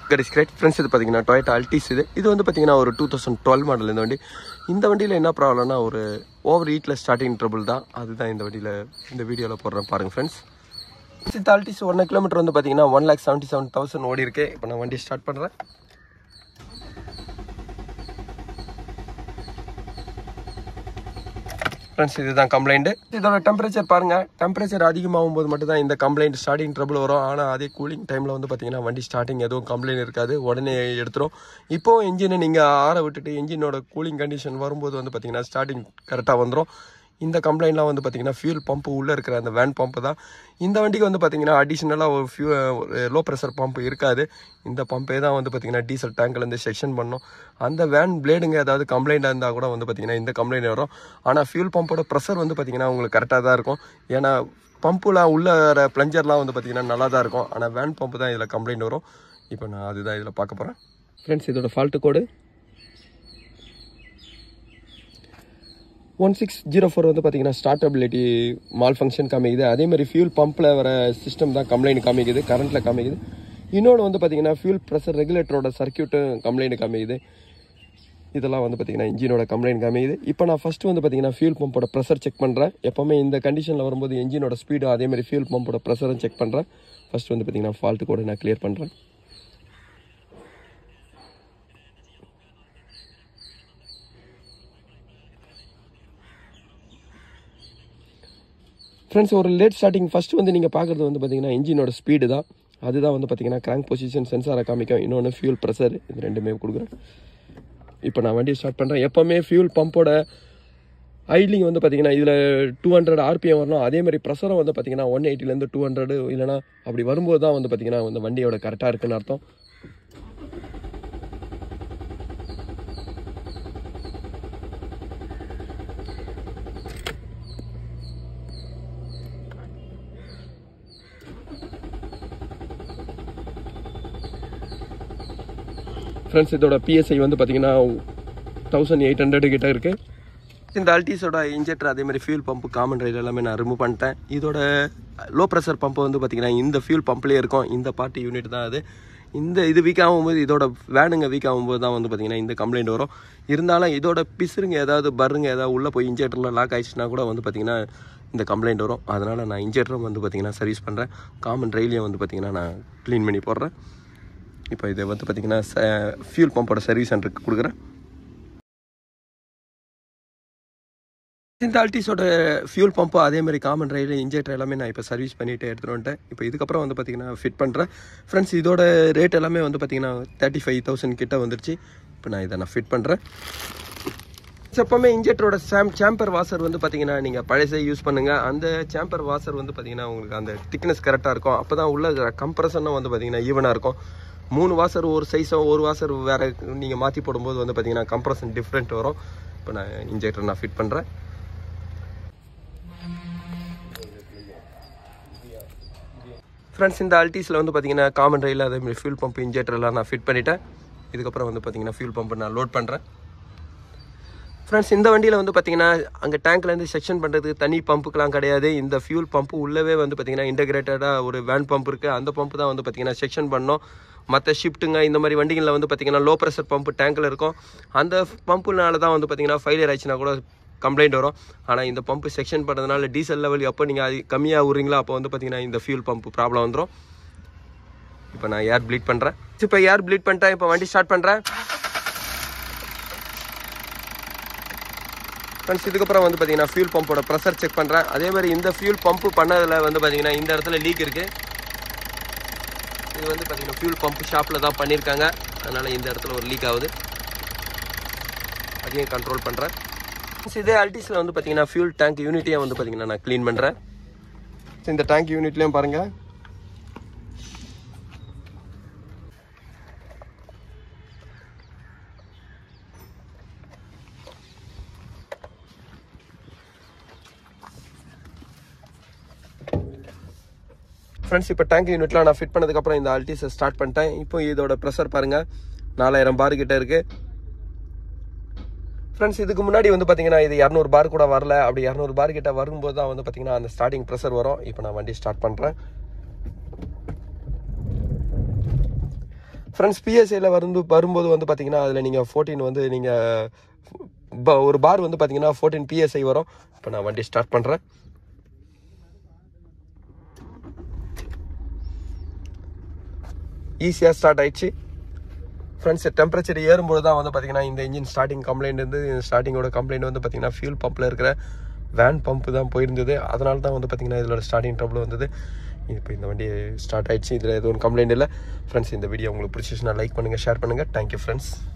கடிஸ் great friends இது பார்த்தீங்கன்னா Toyota அல்டிஸ் இது இது வந்து பார்த்தீங்கன்னா ஒரு டூ தௌசண்ட் டுவெல் மாடல் இந்த வண்டி இந்த வண்டியில் என்ன ப்ராப்ளம்னா ஒரு ஓவர் ஹீட்டில் ஸ்டார்டிங் ட்ரபிள் தான் அதுதான் இந்த வண்டியில் இந்த வீடியோவில் போடுறேன் பாருங்கள் ஃப்ரெண்ட்ஸ் இந்த அல்டிஸ் ஒன் கிலோமீட்டர் வந்து பார்த்தீங்கன்னா one lakh seventy seven thousand ஓடி இருக்கு இப்போ நான் வண்டி ஸ்டார்ட் பண்ணுறேன் ஃப்ரெண்ட்ஸ் இதுதான் கம்ப்ளைண்ட் இதோட டெம்பரேச்சர் பாருங்க டெம்பரேச்சர் அதிகமாகும் போது மட்டும் தான் இந்த கம்ப்ளைண்ட் ஸ்டார்டிங் ட்ரபிள் வரும் ஆனால் அதே கூலிங் டைமில் வந்து பார்த்தீங்கன்னா வண்டி ஸ்டார்டிங் எதுவும் கம்ப்ளைண்ட் இருக்காது உடனே எடுத்துரும் இப்போ இன்ஜினை நீங்கள் ஆற விட்டுட்டு இன்ஜினோட கூலிங் கண்டிஷன் வரும்போது வந்து பார்த்தீங்கன்னா ஸ்டார்டிங் கரெக்டாக வந்துடும் இந்த கம்ப்ளைண்ட்லாம் வந்து பார்த்தீங்கன்னா ஃபியூல் பம்ப் உள்ளே இருக்கிற அந்த வேன் பம்பு தான் இந்த வண்டிக்கு வந்து பார்த்தீங்கன்னா அடிஷ்னலாக ஒரு ஃபியூ லோ ப்ரெஷர் பம்ப் இருக்காது இந்த பம்பே தான் வந்து பார்த்தீங்கன்னா டீசல் டேங்க்லேருந்து செக்ஷன் பண்ணும் அந்த வேன் பிளேடுங்க ஏதாவது கம்ப்ளைண்ட் இருந்தால் கூட வந்து பார்த்தீங்கன்னா இந்த கம்ப்ளைண்ட் வரும் ஆனால் ஃபியூல் பம்போட ப்ரெஷர் வந்து பார்த்தீங்கன்னா உங்களுக்கு கரெக்டாக தான் இருக்கும் ஏன்னா பம்புலாம் உள்ள வர ப்ளஞ்சர்லாம் வந்து பார்த்தீங்கன்னா நல்லா தான் இருக்கும் ஆனால் வேன் பம்பு தான் இதில் கம்ப்ளைண்ட் வரும் இப்போ நான் அதுதான் இதில் பார்க்க போகிறேன் ஃப்ரெண்ட்ஸ் இதோட fault code one six zero four வந்து பார்த்தீங்கன்னா ஸ்டார்டபிலிட்டி மால் ஃபங்க்ஷன் காமிக்குது அதே மாதிரி ஃபியூல் பம்பில் வர சிஸ்டம் தான் கம்ப்ளைண்ட் காமிக்குது கரண்ட்டில் காமிக்குது இன்னொன்று வந்து பார்த்தீங்கன்னா ஃபியூல் ப்ரெஷர் ரெகுலேட்டரோட சர்க்கியூட்டும் கம்ப்ளைண்ட் காமிக்குது இதெல்லாம் வந்து பார்த்தீங்கன்னா இன்ஜினோட கம்ப்ளைண்ட் காமிக்குது இப்போ நான் ஃபஸ்ட்டு வந்து பார்த்தீங்கன்னா ஃபியூல் பம்போட ப்ரெஷர் செக் பண்ணுறேன் எப்போவுமே இந்த கண்டிஷனில் வரும்போது இன்ஜினோட ஸ்பீடும் அதே மாதிரி ஃபியூல் பம்போட ப்ரெஷரும் செக் பண்ணுறேன் ஃபஸ்ட்டு வந்து பார்த்தீங்கன்னா ஃபால்ட்டு கூட நான் கிளியர் பண்ணுறேன் ஃப்ரெண்ட்ஸ் ஒரு லேட் ஸ்டார்டிங் ஃபர்ஸ்ட் வந்து நீங்கள் பார்க்குறது வந்து பார்த்தீங்கன்னா இன்ஜினோட ஸ்பீடு தான் அதுதான் வந்து பார்த்தீங்கன்னா கிராங்க் பொசிஷன் சென்சாரை காமிக்கும் இன்னொன்று ஃபியூல் ப்ரெஷர் இது ரெண்டுமே கொடுக்குறேன் இப்போ நான் வண்டியை ஸ்டார்ட் பண்ணுறேன் எப்போவுமே ஃபியூல் பம்போட ஐட்லிங் வந்து பார்த்தீங்கன்னா இதில் டூ ஹண்ட்ரட் ஆர்பிஎம் வரணும் அதே மாதிரி ப்ரெஷரும் வந்து பார்த்தீங்கன்னா ஒன் எயிட்டிலேருந்து டூ ஹண்ட்ரட் இல்லைனா அப்படி வரும்போது தான் வந்து பார்த்தீங்கன்னா இந்த வண்டியோட கரெக்டாக இருக்குன்னு அர்த்தம் ஃப்ரெண்ட்ஸ் இதோட பிஎஸ்ஐ வந்து பார்த்தீங்கன்னா தௌசண்ட் எயிட் ஹண்ட்ரட் கிட்ட இருக்கு இந்த அல்டிஸோட இன்ஜெக்டர் அதே மாதிரி ஃபியூல் பம்ப் காமன் ரயில் எல்லாமே நான் ரிமூவ் பண்ணிட்டேன் இதோட லோ ப்ரெஷர் பம்ப் வந்து பார்த்தீங்கன்னா இந்த ஃபியூல் பம்ப்லேயே இருக்கும் இந்த பார்ட்டி யூனிட் தான் அது இந்த இது வீக் ஆகும்போது இதோட வேனுங்க வீக் ஆகும்போது தான் வந்து பார்த்தீங்கன்னா இந்த கம்ப்ளைண்ட் வரும் இருந்தாலும் இதோட பிசுருங்க ஏதாவது பருங்க ஏதாவது உள்ளே போய் இன்ஜெக்டரில் லாக் ஆயிடுச்சுன்னா கூட வந்து பார்த்தீங்கன்னா இந்த கம்ப்ளைண்ட் வரும் அதனால் நான் இன்ஜெக்டரும் வந்து பார்த்தீங்கன்னா சர்வீஸ் பண்ணுறேன் காமன் ரயிலையும் வந்து பார்த்தீங்கன்னா நான் க்ளீன் பண்ணி போடுறேன் இப்போ இதை வந்து பார்த்தீங்கன்னா ஃபியூல் பம்போட சர்வீஸ் சென்டருக்கு கொடுக்குறேன் இந்த ஆல்டிஸோட ஃபியூல் பம்பு அதே மாதிரி காமன் ரயில் இன்ஜெக்டர் எல்லாமே நான் இப்போ சர்வீஸ் பண்ணிட்டு எடுத்துகிட்டு வந்துட்டேன் இப்போ இதுக்கப்புறம் வந்து பார்த்தீங்கன்னா ஃபிட் பண்ணுறேன் ஃப்ரெண்ட்ஸ் இதோட ரேட் எல்லாமே வந்து பார்த்தீங்கன்னா தேர்ட்டி ஃபைவ் தௌசண்ட் கிட்ட வந்துருச்சு இப்போ நான் இதை நான் ஃபிட் பண்ணுறேன் எப்பவுமே இன்ஜெக்டரோட சாம் சாம்பர் வாசர் வந்து பார்த்தீங்கன்னா நீங்கள் பழசே யூஸ் பண்ணுங்கள் அந்த சாம்பர் வாசர் வந்து பார்த்தீங்கன்னா உங்களுக்கு அந்த திக்னஸ் கரெக்டாக இருக்கும் அப்போ தான் உள்ள கம்ப்ரஷனும் வந்து பார்த்தீங்கன்னா ஈவனாக இருக்கும் மூணு வாசர் ஒரு சைஸும் ஒரு வாசர் வேறு நீங்கள் மாற்றி போடும்போது வந்து பார்த்தீங்கன்னா கம்ப்ரஷன் டிஃப்ரெண்ட் வரும் இப்போ நான் இன்ஜெக்டர் நான் ஃபிட் பண்ணுறேன் ஃப்ரெண்ட்ஸ் இந்த அல்டிஸில் வந்து பார்த்தீங்கன்னா காமன் ரயில் அதே மாதிரி ஃபியூல் பம்ப் இன்ஜெக்டர்லாம் நான் ஃபிட் பண்ணிட்டேன் இதுக்கப்புறம் வந்து பார்த்தீங்கன்னா ஃபியூல் பம்பை நான் லோட் பண்ணுறேன் ஃப்ரெண்ட்ஸ் இந்த வண்டியில் வந்து பார்த்தீங்கன்னா அங்கே டேங்க்லேருந்து செக்ஷன் பண்ணுறதுக்கு தனி பம்புக்கெலாம் கிடையாது இந்த ஃபியூல் பம்பு உள்ளவே வந்து பார்த்தீங்கன்னா இன்டகிரேட்டடாக ஒரு வேன் பம்ப் இருக்குது அந்த பம்பு தான் வந்து பார்த்தீங்கன்னா செக்ஷன் பண்ணோம் மற்ற ஷிஃப்ட்டுங்க இந்த மாதிரி வண்டிகளில் வந்து பார்த்தீங்கன்னா லோ ப்ரெஷர் பம்பு டேங்கில் இருக்கும் அந்த பம்புனால தான் வந்து பார்த்தீங்கன்னா ஃபெயிலியர் ஆயிடுச்சுன்னா கூட கம்ப்ளைண்ட் வரும் ஆனால் இந்த பம்பு செக்ஷன் பண்ணுறதுனால டீசல் லெவல் எப்போ நீங்கள் அது கம்மியாக விட்றீங்களோ அப்போ வந்து பார்த்தீங்கன்னா இந்த ஃபியூல் பம்பு ப்ராப்ளம் வந்துடும் இப்போ நான் ஏர் ப்ளீட் பண்ணுறேன் இப்போ ஏர் ப்ளீட் பண்ணிட்டேன் இப்போ வண்டி ஸ்டார்ட் பண்ணுறேன் ஃப்ரெண்ட்ஸ் இதுக்கப்புறம் வந்து பார்த்தீங்கன்னா ஃபியூல் பம்போட ப்ரெஷர் செக் பண்ணுறேன் அதே மாதிரி இந்த ஃபியூல் பம்பு பண்ணதில் வந்து பார்த்தீங்கன்னா இந்த இடத்துல லீக் இருக்குது இது வந்து பார்த்தீங்கன்னா ஃபியூல் பம்ப் ஷாப்பில் தான் பண்ணியிருக்காங்க அதனால் இந்த இடத்துல ஒரு லீக் ஆகுது அதையும் கண்ட்ரோல் பண்ணுறேன் இதே அல்டிஸில் வந்து பார்த்தீங்கன்னா ஃபியூல் டேங்க் யூனிட்டையும் வந்து பார்த்தீங்கன்னா நான் க்ளீன் பண்ணுறேன் இந்த டேங்க் யூனிட்லேயும் பாருங்கள் ஃப்ரெண்ட்ஸ் இப்போ டேங்க் யூனிட்லாம் நான் ஃபிட் பண்ணதுக்கப்புறம் இந்த அல்டிஸை ஸ்டார்ட் பண்ணிட்டேன் இப்போ இதோட ப்ரெஷர் பாருங்கள் நாலாயிரம் பார் கிட்ட இருக்குது ஃப்ரெண்ட்ஸ் இதுக்கு முன்னாடி வந்து பார்த்தீங்கன்னா இது இரநூறு பார் கூட வரல அப்படி இரநூறு பார் கிட்ட வரும்போது தான் வந்து பார்த்தீங்கன்னா அந்த ஸ்டார்டிங் ப்ரெஷர் வரும் இப்போ நான் வண்டி ஸ்டார்ட் பண்ணுறேன் ஃப்ரெண்ட்ஸ் பிஎஸ்ஐயில் வந்து வரும்போது வந்து பார்த்தீங்கன்னா அதில் நீங்கள் ஃபோர்டீன் வந்து நீங்கள் ஒரு பார் வந்து பார்த்தீங்கன்னா ஃபோர்டீன் பிஎஸ்ஐ வரும் இப்போ நான் வண்டி ஸ்டார்ட் பண்ணுறேன் ஈஸியாக ஸ்டார்ட் ஆயிடுச்சு ஃப்ரெண்ட்ஸ் டெம்பரேச்சர் ஏறும்போது தான் வந்து பார்த்தீங்கன்னா இந்த இன்ஜின் ஸ்டார்டிங் கம்ப்ளைண்ட் வந்து ஸ்டார்டிங்கோட கம்ப்ளைண்ட் வந்து பார்த்தீங்கன்னா ஃபியூல் பம்பில் இருக்கிற வேன் பம்ப் தான் போயிருந்தது அதனால தான் வந்து பார்த்தீங்கன்னா இதோட ஸ்டார்டிங் ட்ரபிள் வந்தது இப்போ இந்த வண்டி ஸ்டார்ட் ஆயிடுச்சு இதில் எதுவும் கம்ப்ளைண்ட் இல்லை ஃப்ரெண்ட்ஸ் இந்த வீடியோ உங்களுக்கு பிடிச்சிச்சுன்னா லைக் பண்ணுங்கள் ஷேர் பண்ணுங்கள் தேங்க்யூ ஃப்ரெண்ட்ஸ்